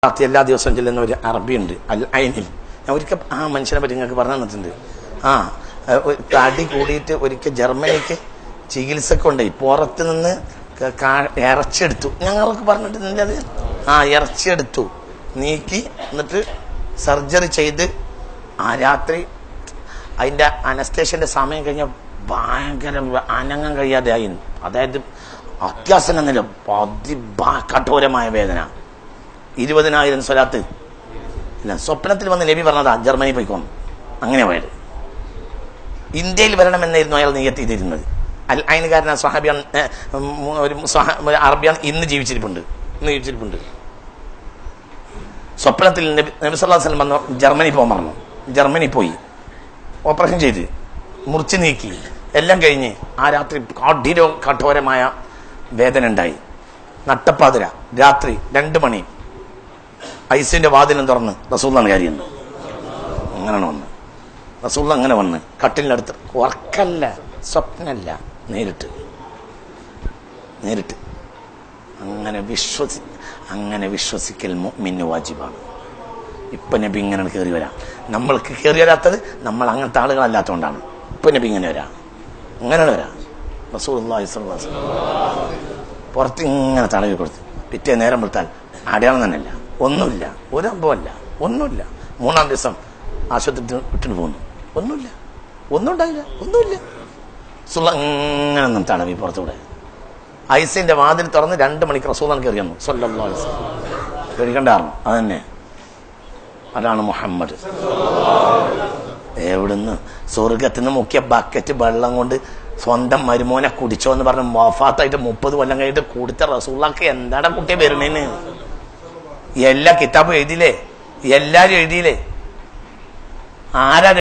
രാത്രി എല്ലാ ദിവസവും ചെല്ലുന്ന ഒരു അറബിയുണ്ട് അൽ ഐനിൽ ഞാൻ ഒരിക്കൽ ആ മനുഷ്യനെ പറ്റി നിങ്ങൾക്ക് പറഞ്ഞു തന്നിട്ടുണ്ട് ആ ഏ, ഒരു തടി കൂടിയിട്ട് ഒരിക്കൽ ജർമ്മനിക്ക് ചികിത്സക്ക് കൊണ്ടുപോയി പുറത്ത് നിന്ന് ക- കാ- ഇറച്ചിയെടുത്തു ഞങ്ങൾക്ക് പറഞ്ഞിട്ടുണ്ട് അത് ആ ഇറച്ചിയെടുത്തു നീക്കി എന്നിട്ട് സർജറി ചെയ്ത് ആ രാത്രി അതിന്റെ അനസ്തേഷ്യന്റെ സമയം കഴിഞ്ഞ ഭയങ്കര അനങ്ങാൻ കഴിയാതെ ആയി അതായത് അത്യാസന നില അതിഭാ കഠോരമായ വേദന ഇരുപതിനായിരം സ്വലാത്ത് ഇല്ല സ്വപ്നത്തിൽ വന്ന് നബി പറഞ്ഞതാ ജർമ്മനി പോയിക്കോണം അങ്ങനെ പോയത് ഇന്ത്യയിൽ വരണമെന്നായിരുന്നു അയാൾ നിയത്തിയിരുന്നത് അൽ അയനുകാരന സ്വഹാബിയാൻ ഏ, ഉം, ഒരു സ്വഹ- ഒരു അറബിയാൻ ഇന്ന് ജീവിച്ചിരിപ്പുണ്ട് ഇന്ന് ജീവിച്ചിരിപ്പുണ്ട് സ്വപ്നത്തിൽ നബി നബി സല്ലല്ലാഹു അലൈഹി വസല്ലം വന്നു ജർമ്മനി പോകാൻ പറഞ്ഞു ജർമ്മനി പോയി ഓപ്പറേഷൻ ചെയ്ത് മുറിച്ച് നീക്കി എല്ലാം കഴിഞ്ഞ് ആ രാത്രി കഠിരോ കഠോരമായ വേദന ഉണ്ടായി നട്ടപ്പാതിര രാത്രി രണ്ട് മണി ഐസിന്റെ വാതിലും തുറന്ന് റസൂള്ളാണ് കാര്യം അങ്ങനെയാണ് വന്ന് റസൂള്ള അങ്ങനെ വന്ന് കട്ടിലിനടുത്ത് ഉറക്കല്ല സ്വപ്നല്ല നേരിട്ട് നേരിട്ട് അങ്ങനെ വിശ്വസി അങ്ങനെ വിശ്വസിക്കൽ മുഅ്മിന് വാജിബാണ് ഇപ്പൊ നബി ഇങ്ങനെ കയറി വരാം നമ്മൾക്ക് കയറി വരാത്തത് നമ്മൾ അങ്ങനത്തെ ആളുകളല്ലാത്തതുകൊണ്ടാണ് ഇപ്പൊ നബി ഇങ്ങനെ വരാം അങ്ങനെയാണ് വരാം റസൂലുള്ളാഹി സ്വല്ലല്ലാഹു അലൈഹി വസല്ലം പുറത്ത് ഇങ്ങനെ തടവി കൊടുത്ത് പിറ്റേ നേരം വിട്ടാൽ അടയാളം തന്നെയല്ല ഒന്നുമില്ല ഒരു അമ്പമല്ല ഒന്നുമില്ല മൂന്നാം ദിവസം ആശുപത്രി വിട്ടിട്ട് പോകുന്നു ഒന്നുമില്ല ഒന്നും ഉണ്ടായില്ല ഒന്നുമില്ല സുള്ള ഇങ്ങനെ നിന്നും തടവി പുറത്തൂടെ ഐസിന്റെ വാതിൽ തുറന്ന് രണ്ട് മണിക്ക് റസൂലാണ് കയറി വന്നു സല്ലല്ലാഹു അലൈഹി വസല്ലം പേടിക്കണ്ടായിരുന്നു അതന്നെ അതാണ് മുഹമ്മദ് എവിടുന്ന് സ്വർഗത്തിൽ നിന്ന് മുക്കിയ ബക്കറ്റ് വെള്ളം കൊണ്ട് സ്വന്തം മരുമോനെ കുടിച്ചോ എന്ന് പറഞ്ഞ് മൊഫാത്തായിട്ട് മുപ്പത് കൊല്ലം കഴിഞ്ഞിട്ട് കുടിച്ച റസൂള്ളക്ക് എന്താണ് കുട്ടിയെ വരുന്നേന്ന് എല്ലാ കിതാബും എഴുതിയില്ലേ എല്ലാരും എഴുതിയില്ലേ ആരാ